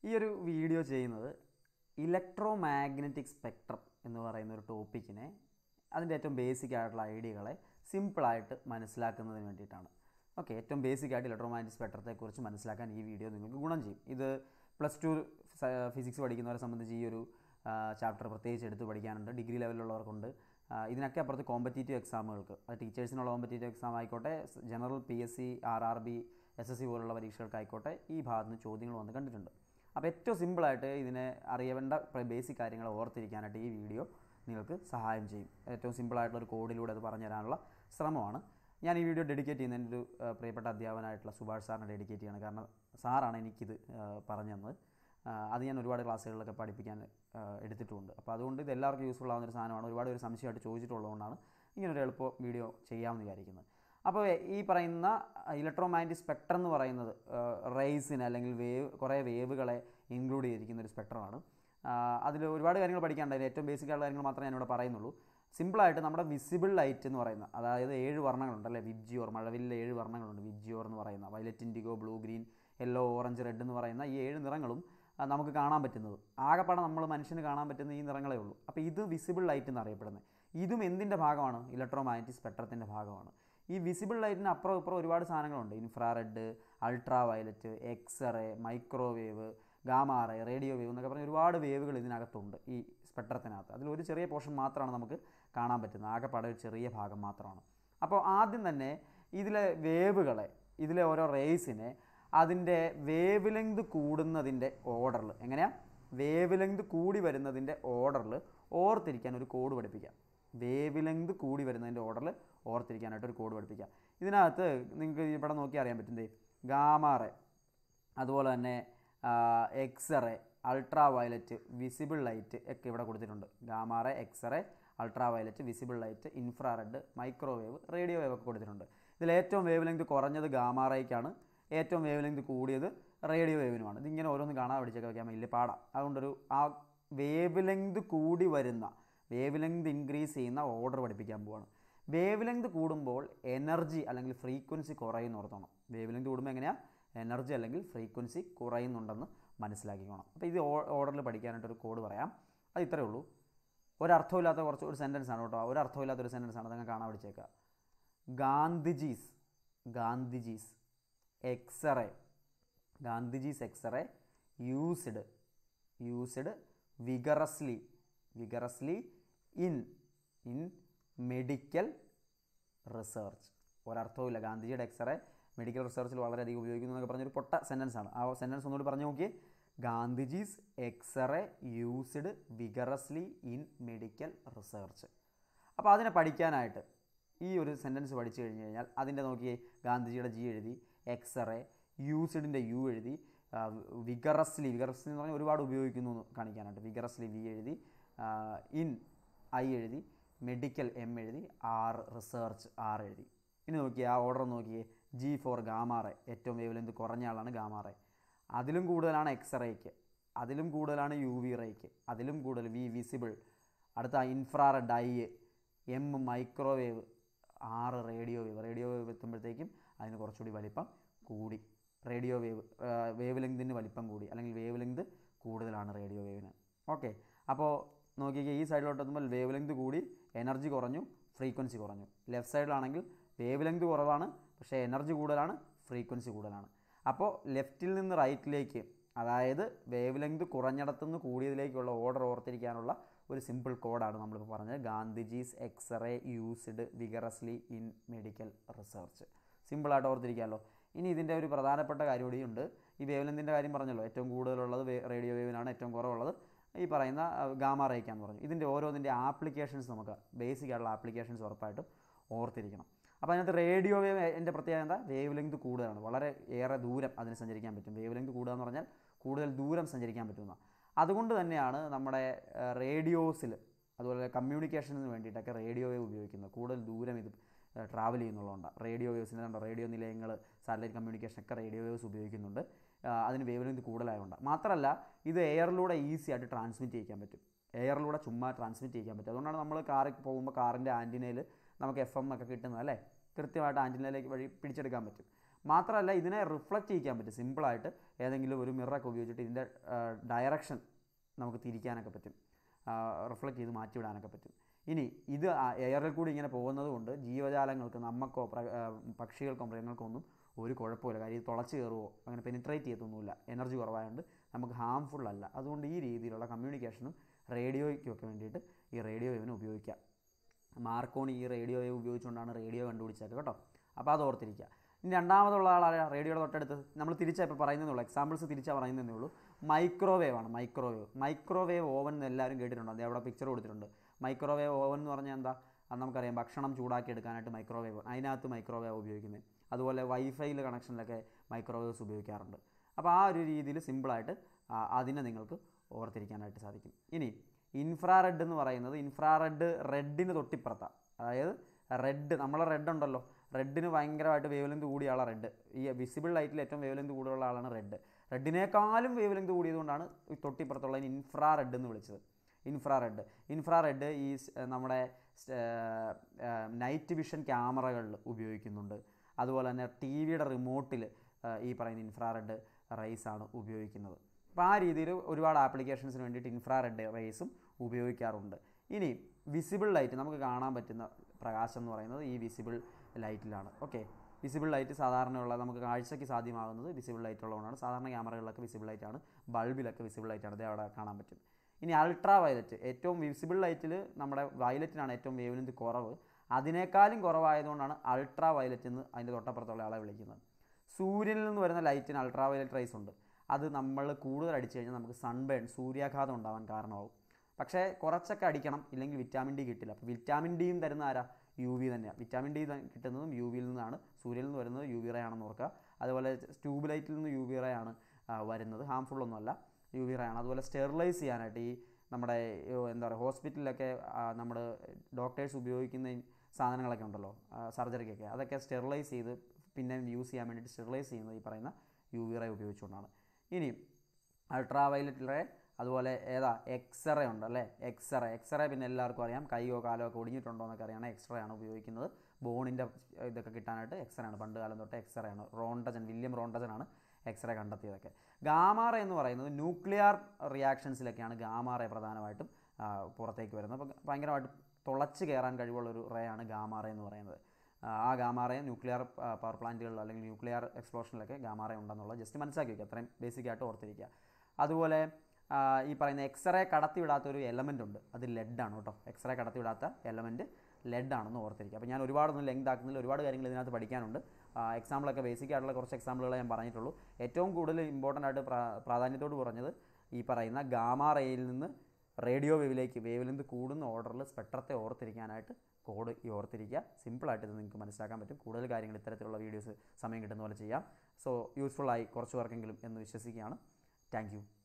ഈ ഒരു വീഡിയോ ചെയ്യുന്നത് ഇലക്ട്രോ മാഗ്നറ്റിക് സ്പെക്ട്രം എന്ന് പറയുന്ന ഒരു ടോപ്പിക്കിനെ അതിൻ്റെ ഏറ്റവും ബേസിക് ആയിട്ടുള്ള ഐഡിയകളെ സിമ്പിളായിട്ട് മനസ്സിലാക്കുന്നതിന് വേണ്ടിയിട്ടാണ് ഓക്കെ ഏറ്റവും ബേസിക് ആയിട്ട് ഇലക്ട്രോ മാഗ്നറ്റിക് സ്പെക്ട്രത്തെക്കുറിച്ച് മനസ്സിലാക്കാൻ ഈ വീഡിയോ നിങ്ങൾക്ക് ഗുണം ചെയ്യും ഇത് പ്ലസ് ടു ഫിസിക്സ് പഠിക്കുന്നവരെ സംബന്ധിച്ച് ഈ ഒരു ചാപ്റ്റർ പ്രത്യേകിച്ച് എടുത്ത് പഠിക്കാനുണ്ട് ഡിഗ്രി ലെവലിലുള്ളവർക്കുണ്ട് ആ, ഇതിനൊക്കെ അപ്പുറത്ത് കോമ്പറ്റേറ്റീവ് എക്സാമുകൾക്ക് അത് ടീച്ചേഴ്സിനുള്ള കോമ്പറ്റേറ്റീവ് എക്സാം ആയിക്കോട്ടെ general P S C R R B S S C പോലുള്ള പരീക്ഷകൾക്കായിക്കോട്ടെ ഈ ഭാഗത്ത് നിന്ന് ചോദ്യങ്ങൾ വന്ന് കണ്ടിട്ടുണ്ട് അപ്പോൾ ഏറ്റവും സിമ്പിളായിട്ട് ഇതിനെ അറിയേണ്ട ബേസിക് കാര്യങ്ങൾ ഓർത്തിരിക്കാനായിട്ട് ഈ വീഡിയോ നിങ്ങൾക്ക് സഹായം ചെയ്യും ഏറ്റവും സിമ്പിളായിട്ടുള്ള ഒരു കോഡിലൂടെ അത് പറഞ്ഞു തരാനുള്ള ശ്രമമാണ് ഞാൻ ഈ വീഡിയോ ഡെഡിക്കേറ്റ് ചെയ്യുന്ന എൻ്റെ ഒരു ആ, പ്രിയപ്പെട്ട അധ്യാപനായിട്ടുള്ള സുഭാഷ് സാറിനെ ഡെഡിക്കേറ്റ് ചെയ്യണം കാരണം സാറാണ് എനിക്കിത് ആ, പറഞ്ഞു തന്നത് ആ, അത് ഞാൻ ഒരുപാട് ക്ലാസ്സുകളിലൊക്കെ പഠിപ്പിക്കാൻ ആ, എടുത്തിട്ടുമുണ്ട് അപ്പോൾ അതുകൊണ്ട് ഇത് എല്ലാവർക്കും യൂസ്ഫുൾ ആവുന്ന ഒരു സാധനമാണ് ഒരുപാട് ഒരു സംശയമായിട്ട് ചോദിച്ചിട്ടുള്ളതുകൊണ്ടാണ് ഇങ്ങനൊരു എളുപ്പ വീഡിയോ ചെയ്യാമെന്ന് വിചാരിക്കുന്നത് അപ്പോൾ ഈ പറയുന്ന ഇലക്ട്രോ മാഗ്നറ്റിക് സ്പെക്ട്രം എന്ന് പറയുന്നത് റേസിന് അല്ലെങ്കിൽ വേവ് കുറേ വേവുകളെ ഇൻക്ലൂഡ് ചെയ്തിരിക്കുന്ന ഒരു സ്പെക്ട്രമാണ് അതിൽ ഒരുപാട് കാര്യങ്ങൾ പഠിക്കാനുണ്ട് അതിൽ ഏറ്റവും ബേസിക് ആയിട്ടുള്ള കാര്യങ്ങൾ മാത്രമേ ഞാനിവിടെ പറയുന്നുള്ളൂ സിമ്പിളായിട്ട് നമ്മുടെ വിസിബിൾ ലൈറ്റ് എന്ന് പറയുന്ന അതായത് ഏഴ് വർണ്ണങ്ങളുണ്ട് അല്ലേ വിബ്ജിയോർ മഴവില്ലെ ഏഴ് വർണ്ണങ്ങളുണ്ട് വിബ്ജിയോർ എന്ന് പറയുന്ന violet indigo blue green yellow orange red എന്ന് പറയുന്ന ഈ ഏഴ് നിറങ്ങളും ആ, നമുക്ക് കാണാൻ പറ്റുന്നത് ആകെപ്പാടെ നമ്മൾ മനുഷ്യന് കാണാൻ പറ്റുന്ന ഈ നിറങ്ങളേ ഉള്ളൂ അപ്പോൾ ഇത് വിസിബിൾ ലൈറ്റ് എന്നറിയപ്പെടുന്നത് ഇതും എന്തിൻ്റെ ഭാഗമാണ് ഇലക്ട്രോ മാഗ്നറ്റിക് സ്പെക്ട്രത്തിൻ്റെ ഭാഗമാണ് ഈ വിസിബിൾ ലൈറ്റിന് അപ്പുറം ഇപ്പുറം ഒരുപാട് സാധനങ്ങളുണ്ട് infrared ultra violet X ray microwave gamma ray radio wave എന്നൊക്കെ പറഞ്ഞ ഒരുപാട് വേവുകൾ ഇതിനകത്തുണ്ട് ഈ സ്പെക്ട്രത്തിനകത്ത് അതിലൊരു ചെറിയ പോർഷൻ മാത്രമാണ് നമുക്ക് കാണാൻ പറ്റുന്നത് ആകെപ്പാടെ ഒരു ചെറിയ ഭാഗം മാത്രമാണ് അപ്പോൾ ആദ്യം തന്നെ ഇതിലെ വേവുകളെ ഇതിലെ ഓരോ റേസിനെ അതിൻ്റെ വേവ് ലെങ്ത് കൂടുന്നതിൻ്റെ ഓർഡറിൽ എങ്ങനെയാ വേവ് ലെങ്ത് കൂടി വരുന്നതിൻ്റെ ഓർഡറിൽ ഓർത്തിരിക്കാൻ ഒരു കോഡ് പഠിപ്പിക്കാം വേവ് ലെങ്ത് കൂടി വരുന്നതിൻ്റെ ഓർഡറിൽ ഓർത്തിരിക്കാനായിട്ട് ഒരു കോഡ് പഠിപ്പിക്കാം ഇതിനകത്ത് നിങ്ങൾക്ക് ഇവിടെ നോക്കി അറിയാൻ പറ്റും ദേ ഗാമാറെ അതുപോലെ തന്നെ X ray ultra violet visible light ഒക്കെ ഇവിടെ കൊടുത്തിട്ടുണ്ട് gamma ray X ray ultra violet visible light infrared microwave radio wave ഒക്കെ കൊടുത്തിട്ടുണ്ട് ഇതിൽ ഏറ്റവും വേവ് ലെങ്ത് കുറഞ്ഞത് ഗാമാറയ്ക്കാണ് ഏറ്റവും വേവ് ലെങ്ത് കൂടിയത് റേഡിയോ വേവിനുമാണ് ഇതിങ്ങനെ ഓരോന്ന് കാണാൻ പഠിച്ചൊക്കെ വയ്ക്കാൻ വലിയ പാടാം അതുകൊണ്ടൊരു ആ വേവ് ലെങ്ത് കൂടി വരുന്ന വേവ് ലെങ്ത് ഇൻക്രീസ് ചെയ്യുന്ന ഓർഡർ പഠിപ്പിക്കാൻ പോവാണ് വേവ് ലെങ്ത് കൂടുമ്പോൾ എനർജി അല്ലെങ്കിൽ ഫ്രീക്വൻസി കുറയുന്ന ഓർത്തോണം വേവ് ലെങ്ത് കൂടുമ്പോൾ എങ്ങനെയാണ് എനർജി അല്ലെങ്കിൽ ഫ്രീക്വൻസി കുറയുന്നുണ്ടെന്ന് മനസ്സിലാക്കിക്കോണം അപ്പോൾ ഇത് ഓർഡറിൽ പഠിക്കാനായിട്ട് ഒരു കോഡ് പറയാം അത് ഇത്രയേ ഉള്ളൂ ഒരർത്ഥമില്ലാത്ത കുറച്ച് ഒരു സെൻറ്റൻസ് ആണ് കേട്ടോ ഒരർത്ഥമില്ലാത്ത ഒരു സെൻറ്റൻസ് ആണ് അതങ്ങ് കാണാൻ പഠിച്ചേക്കുക Gandhiji's Gandhiji's X ray Gandhiji's X ray used used vigorously vigorously in in medical research ഒരർത്ഥവുമില്ല ഗാന്ധിജിയുടെ എക്സ്റേ മെഡിക്കൽ റിസർച്ചിൽ വളരെയധികം ഉപയോഗിക്കുന്നു എന്നൊക്കെ പറഞ്ഞൊരു പൊട്ട സെൻറ്റൻസ് ആണ് ആ സെൻറ്റൻസ് ഒന്നുകൂടി പറഞ്ഞു നോക്കിയേ Gandhiji's X ray used vigorously in medical research അപ്പോൾ അതിനെ പഠിക്കാനായിട്ട് ഈ ഒരു സെൻറ്റൻസ് പഠിച്ചു കഴിഞ്ഞ് കഴിഞ്ഞാൽ അതിൻ്റെ നോക്കിയേ ഗാന്ധിജിയുടെ ജി എഴുതി എക്സ്റേ യൂസ്ഡിൻ്റെ യു എഴുതി വിഗറസ്ലി വിഗറസ്ലി എന്ന് പറഞ്ഞാൽ ഒരുപാട് ഉപയോഗിക്കുന്നു എന്ന് കാണിക്കാനായിട്ട് വിഗറസ്ലി വി എഴുതി ഇൻ ഐ എഴുതി മെഡിക്കൽ എം എഴുതി ആർ റിസർച്ച് ആർ എഴുതി ഇനി നോക്കിയേ ആ ഓർഡർ നോക്കിയേ ജി ഫോർ ഗാമാറെ ഏറ്റവും വേവ് ലെന്ത് കുറഞ്ഞ ആളാണ് ഗാമാറെ അതിലും കൂടുതലാണ് എക്സ്റേക്ക് അതിലും കൂടുതലാണ് യു വി റേക്ക് അതിലും കൂടുതൽ വി വിസിബിൾ അടുത്ത ഇൻഫ്രാറെഡ് ഐ എം മൈക്രോവേവ് ആറ് റേഡിയോ വേവ് റേഡിയോ വേവ് എത്തുമ്പോഴത്തേക്കും അതിന് കുറച്ചുകൂടി വലിപ്പം കൂടി റേഡിയോ വേവ് വേവ് ലെങ്തിന് വലിപ്പം കൂടി അല്ലെങ്കിൽ വേവ് ലെങ്ത് കൂടുതലാണ് റേഡിയോ വേവിന് ഓക്കെ അപ്പോൾ നോക്കിക്കേ ഈ സൈഡിലോട്ട് എത്തുമ്പോൾ വേവ് ലെങ്ത് കൂടി എനർജി കുറഞ്ഞു ഫ്രീക്വൻസി കുറഞ്ഞു ലെഫ്റ്റ് സൈഡിലാണെങ്കിൽ വേവ് ലെങ്ത് കുറവാണ് പക്ഷേ എനർജി കൂടുതലാണ് ഫ്രീക്വൻസി കൂടുതലാണ് അപ്പോൾ ലെഫ്റ്റിൽ നിന്ന് റൈറ്റിലേക്ക് അതായത് വേവ് ലെങ്ത് കുറഞ്ഞിടത്തുനിന്ന് കൂടിയതിലേക്കുള്ള ഓർഡർ ഓർത്തിരിക്കാനുള്ള ഒരു സിമ്പിൾ കോഡാണ് നമ്മളിപ്പോൾ പറഞ്ഞത് Gandhiji's X ray used vigorously in medical research സിമ്പിളായിട്ട് ഓർത്തിരിക്കാമല്ലോ ഇനി ഇതിൻ്റെ ഒരു പ്രധാനപ്പെട്ട കാര്യം കൂടിയുണ്ട് ഈ വേവ് ലെങ്തിൻ്റെ കാര്യം പറഞ്ഞല്ലോ ഏറ്റവും കൂടുതലുള്ളത് വേ- റേഡിയോ വേവിനാണ് ഏറ്റവും കുറവുള്ളത് ഈ പറയുന്ന ഗാമ റേക്കാന്ന് പറഞ്ഞു ഇതിൻ്റെ ഓരോന്നിൻ്റെ ആപ്ലിക്കേഷൻസ് നമുക്ക് ബേസിക് ആയിട്ടുള്ള ആപ്ലിക്കേഷൻസ് ഉറപ്പായിട്ടും ഓർത്തിരിക്കണം അപ്പോൾ അതിനകത്ത് റേഡിയോ വേവ് എൻ്റെ പ്രത്യേകത എന്താ വേവ് ലെങ്ത് കൂടുതലാണ് വളരെ ഏറെ ദൂരം അതിന് സഞ്ചരിക്കാൻ പറ്റും വേവ് ലെങ്ത് കൂടുക എന്ന് പറഞ്ഞാൽ കൂടുതൽ ദൂരം സഞ്ചരിക്കാൻ പറ്റുന്ന അതുകൊണ്ട് തന്നെയാണ് നമ്മുടെ റേഡിയോസിൽ അതുപോലെ കമ്മ്യൂണിക്കേഷന് വേണ്ടിയിട്ടൊക്കെ റേഡിയോ വേവ് ഉപയോഗിക്കുന്നത് കൂടുതൽ ദൂരം ഇത് ട്രാവൽ ചെയ്യുന്നുള്ളതുകൊണ്ട് റേഡിയോ വേവ്സിന് കണ്ടോ റേഡിയോ നിലയങ്ങൾ സാറ്റലൈറ്റ് കമ്മ്യൂണിക്കേഷൻ ഒക്കെ റേഡിയോ വേവ്സ് ഉപയോഗിക്കുന്നുണ്ട് ആ, അതിന് വേവ് ലെങ്ത് കൂടുതലായതുകൊണ്ട് മാത്രമല്ല ഇത് എയറിലൂടെ ഈസി ആയിട്ട് ട്രാൻസ്മിറ്റ് ചെയ്യിക്കാൻ പറ്റും എയറിലൂടെ ചുമ്മാ ട്രാൻസ്മിറ്റ് ചെയ്യിക്കാൻ പറ്റും അതുകൊണ്ടാണ് നമ്മൾ കാറിൽ പോകുമ്പോൾ കാറിൻ്റെ ആൻറ്റിനയിൽ നമുക്ക് എഫ് എം ഒക്കെ കിട്ടുന്നത് അല്ലേ കൃത്യമായിട്ട് ആൻറ്റിനയിലേക്ക് വഴി പിടിച്ചെടുക്കാൻ പറ്റും മാത്രമല്ല ഇതിനെ റിഫ്ലക്റ്റ് ചെയ്യിക്കാൻ പറ്റും സിമ്പിളായിട്ട് ഏതെങ്കിലും ഒരു മിററൊക്കെ ഉപയോഗിച്ചിട്ട് ഇതിൻ്റെ ഡയറക്ഷൻ നമുക്ക് തിരിക്കാനൊക്കെ പറ്റും റിഫ്ലക്റ്റ് ചെയ്ത് മാറ്റിവിടാനൊക്കെ പറ്റും ഇനി ഇത് ആ എയറിൽ കൂടി ഇങ്ങനെ പോകുന്നത് കൊണ്ട് ജീവജാലങ്ങൾക്ക് നമുക്കോ പ്ര- ആ, പക്ഷികൾക്കോ മൃഗങ്ങൾക്കോ ഒന്നും ഒരു കുഴപ്പമില്ല കാര്യം ഇത് തുളച്ച് കയറുമോ അങ്ങനെ പെനിട്രേറ്റ് ചെയ്യത്തൊന്നുമില്ല എനർജി കുറവായതുകൊണ്ട് നമുക്ക് ഹാംഫുൾ അല്ല അതുകൊണ്ട് ഈ രീതിയിലുള്ള കമ്മ്യൂണിക്കേഷനും റേഡിയോയ്ക്കും ഒക്കെ വേണ്ടിയിട്ട് ഈ റേഡിയോ വേവിനെ ഉപയോഗിക്കാം മാർക്കോണി ഈ റേഡിയോ വേവ് ഉപയോഗിച്ചുകൊണ്ടാണ് റേഡിയോ കണ്ടുപിടിച്ചത് കേട്ടോ അപ്പോൾ അത് ഓർത്തിരിക്കുക ഇനി രണ്ടാമതുള്ള ആളാണ് റേഡിയോയുടെ തൊട്ടടുത്ത് നമ്മൾ തിരിച്ചാ ഇപ്പോൾ പറയുന്നതേ എക്സാമ്പിൾസ് തിരിച്ചാ പറയുന്നതേ ഉള്ളൂ മൈക്രോവേവ് ആണ് മൈക്രോവേവ് മൈക്രോവേവ് ഓവൻ എന്ന് എല്ലാവരും കേട്ടിട്ടുണ്ടോ അതേ അവിടെ പിക്ചർ കൊടുത്തിട്ടുണ്ട് മൈക്രോവേവ് ഓവൻ എന്ന് പറഞ്ഞാൽ എന്താ അത് നമുക്കറിയാം ഭക്ഷണം ചൂടാക്കി എടുക്കാനായിട്ട് മൈക്രോവേവ് അതിനകത്ത് മൈക്രോവേവ് ഉപയോഗിക്കുന്നത് അതുപോലെ വൈഫൈയിൽ കണക്ഷനിലൊക്കെ മൈക്രോവേവ്സ് ഉപയോഗിക്കാറുണ്ട് അപ്പോൾ ആ ഒരു രീതിയിൽ സിമ്പിളായിട്ട് ആ, അതിനെ നിങ്ങൾക്ക് ഓർത്തിരിക്കാനായിട്ട് സാധിക്കും ഇനി ഇൻഫ്രാറെഡ് എന്ന് പറയുന്നത് ഇൻഫ്രാറെഡ് റെഡിന് തൊട്ടിപ്പുറത്താണ് അതായത് റെഡ് നമ്മളെ റെഡ് ഉണ്ടല്ലോ റെഡിന് ഭയങ്കരമായിട്ട് വേവ് ലെന്ത് കൂടിയ ആളാണ് റെഡ് ഈ വിസിബിൾ ലൈറ്റിൽ ഏറ്റവും വേവ് ലെന്ത് കൂടുതലുള്ള ആളാണ് റെഡ് റെഡിനേക്കാളും വേവ് ലെന്ത് കൂടിയതുകൊണ്ടാണ് ഈ തൊട്ടിപ്പുറത്തുള്ള ഇൻഫ്രാ റെഡ് എന്ന് വിളിച്ചത് ഇൻഫ്രാ റെഡ് ഇൻഫ്രാ റെഡ് ഈ സ്- നമ്മുടെ നൈറ്റ് വിഷൻ ക്യാമറകളിൽ ഉപയോഗിക്കുന്നുണ്ട് അതുപോലെ തന്നെ ടി വിയുടെ റിമോട്ടിൽ ഈ പറയുന്ന ഇൻഫ്രാ റെഡ് റേസ് ആണ് ഉപയോഗിക്കുന്നത് അപ്പോൾ ആ രീതിയിൽ ഒരുപാട് ആപ്ലിക്കേഷൻസിന് വേണ്ടിയിട്ട് ഇൻഫ്രാ റെഡ് റേസും ഉപയോഗിക്കാറുണ്ട് ഇനി വിസിബിൾ ലൈറ്റ് നമുക്ക് കാണാൻ പറ്റുന്ന പ്രകാശം എന്ന് പറയുന്നത് ഈ വിസിബിൾ ലൈറ്റിലാണ് ഓക്കെ വിസിബിൾ ലൈറ്റ് സാധാരണയുള്ള നമുക്ക് കാഴ്ചയ്ക്ക് സാധ്യമാകുന്നത് വിസിബിൾ ലൈറ്റ് ഉള്ളതുകൊണ്ടാണ് സാധാരണ ക്യാമറകളിലൊക്കെ വിസിബിൾ ലൈറ്റാണ് ബൾബിലൊക്കെ വിസിബിൾ ലൈറ്റാണ് ഇത് അവിടെ കാണാൻ പറ്റും ഇനി അൾട്രാ വയലറ്റ് ഏറ്റവും വിസിബിൾ ലൈറ്റിൽ നമ്മുടെ വയലറ്റിനാണ് ഏറ്റവും വേവ് ലെന്ത് കുറവ് അതിനേക്കാളും കുറവായതുകൊണ്ടാണ് അൾട്രാ വയലറ്റ് എന്ന് അതിൻ്റെ തൊട്ടപ്പുറത്തുള്ള ആളെ വിളിക്കുന്നത് സൂര്യനിൽ നിന്ന് വരുന്ന ലൈറ്റിന് അൾട്രാ വയലറ്റ് റൈസ് ഉണ്ട് അത് നമ്മൾ കൂടുതൽ അടിച്ചു കഴിഞ്ഞാൽ നമുക്ക് സൺബേൺ സൂര്യാഘാതം ഉണ്ടാവാൻ കാരണമാവും പക്ഷേ കുറച്ചൊക്കെ അടിക്കണം ഇല്ലെങ്കിൽ വിറ്റാമിൻ ഡി കിട്ടില്ല അപ്പോൾ വിറ്റാമിൻ ഡിയും തരുന്ന ആരാ യു വി തന്നെയാണ് വിറ്റാമിൻ ഡി കിട്ടുന്നതും യു വിയിൽ നിന്നാണ് സൂര്യനിൽ നിന്ന് വരുന്നത് യു വി റേ ആണെന്ന് ഓർക്കുക അതുപോലെ ട്യൂബ് ലൈറ്റിൽ നിന്ന് യു വി റേ ആണ് ആ, വരുന്നത് ഹാംഫുൾ ഒന്നുമല്ല യു വി റേ ആണ് അതുപോലെ സ്റ്റെറിലൈസ് ചെയ്യാനായിട്ട് ഈ നമ്മുടെ ഈ എന്താ പറയുക ഹോസ്പിറ്റലിലൊക്കെ നമ്മൾ ഡോക്ടേഴ്സ് ഉപയോഗിക്കുന്ന ഈ സാധനങ്ങളൊക്കെ ഉണ്ടല്ലോ സർജറിക്കൊക്കെ അതൊക്കെ സ്റ്റെറിലൈസ് ചെയ്ത് പിന്നെ യൂസ് ചെയ്യാൻ വേണ്ടിയിട്ട് സ്റ്റെറിലൈസ് ചെയ്യുന്നത് ഈ പറയുന്ന യു വി റേ ഉപയോഗിച്ചുകൊണ്ടാണ് ഇനി അൾട്രാ വയലറ്റ് റേ അതുപോലെ ഏതാ എക്സ്റേ ഉണ്ട് അല്ലേ എക്സ്റേ എക്സ്റേ പിന്നെ എല്ലാവർക്കും അറിയാം കൈയോ കാലോ ഒക്കെ ഒടിഞ്ഞിട്ടുണ്ടോ എന്നൊക്കെ അറിയണം എക്സ്റേ ആണ് ഉപയോഗിക്കുന്നത് ബോണിൻ്റെ ഇതൊക്കെ കിട്ടാനായിട്ട് എക്സ്റേ ആണ് പണ്ട് കാലം തൊട്ട് എക്സ്റേ ആണ് റോണ്ടജൻ വില്യം റോണ്ടജൻ ആണ് എക്സ്റേ കണ്ടെത്തിയതൊക്കെ ഗാമാറ എന്ന് പറയുന്നത് ന്യൂക്ലിയർ റിയാക്ഷൻസിലൊക്കെയാണ് ഗാമാറ പ്രധാനമായിട്ടും ആ, പുറത്തേക്ക് വരുന്നത് അപ്പോൾ ഭയങ്കരമായിട്ട് തുളച്ച് കയറാൻ കഴിവുള്ള ഒരു റേ ആണ് ഗാമാറ എന്ന് പറയുന്നത് ആ, ആ ഗാമാറയെ ന്യൂക്ലിയർ പവർ പ്ലാന്റുകളിൽ അല്ലെങ്കിൽ ന്യൂക്ലിയർ എക്സ്പ്ലോഷനിലൊക്കെ ഗാമാറ ഉണ്ടെന്നുള്ളത് ജസ്റ്റ് മനസ്സിലാക്കി വയ്ക്കുക അത്രയും ബേസിക് ആയിട്ട് ഓർത്തിരിക്കുക അതുപോലെ ആ, ഈ പറയുന്ന എക്സ്റേ കടത്തിവിടാത്ത ഒരു എലമെൻ്റ് ഉണ്ട് അത് ലെഡാണ് കേട്ടോ എക്സ്റേ കടത്തിവിടാത്ത എലമെൻറ്റ് ലെഡാണെന്ന് ഓർത്തിരിക്കുക അപ്പോൾ ഞാൻ ഒരുപാടൊന്നും ലെങ്ത് ആക്കുന്നില്ല ഒരുപാട് കാര്യങ്ങൾ ഇതിനകത്ത് പഠിക്കാനുണ്ട് എക്സാമ്പിളൊക്കെ ബേസിക് ആയിട്ടുള്ള കുറച്ച് എക്സാമ്പിളുകളെ ഞാൻ പറഞ്ഞിട്ടുള്ളൂ ഏറ്റവും കൂടുതൽ ഇമ്പോർട്ടൻ്റ് ആയിട്ട് പ്രാ- പ്രാധാന്യത്തോട് പറഞ്ഞത് ഈ പറയുന്ന ഗാമാ റേയിൽ നിന്ന് റേഡിയോ വേവിലേക്ക് വേവിൽ നിന്ന് കൂടുന്ന ഓർഡറിൽ സ്പെക്ട്രത്തെ ഓർത്തിരിക്കാനായിട്ട് കോഡ് ഈ ഓർത്തിരിക്കുക സിമ്പിളായിട്ട് ഇത് നിങ്ങൾക്ക് മനസ്സിലാക്കാൻ പറ്റും കൂടുതൽ കാര്യങ്ങൾ ഇത്തരത്തിലുള്ള വീഡിയോസ് സമയം കിട്ടുന്ന പോലെ ചെയ്യാം സോ യൂസ്ഫുൾ ആയി കുറച്ച് പേർക്കെങ്കിലും എന്ന് വിശ്വസിക്കുകയാണ് താങ്ക് യു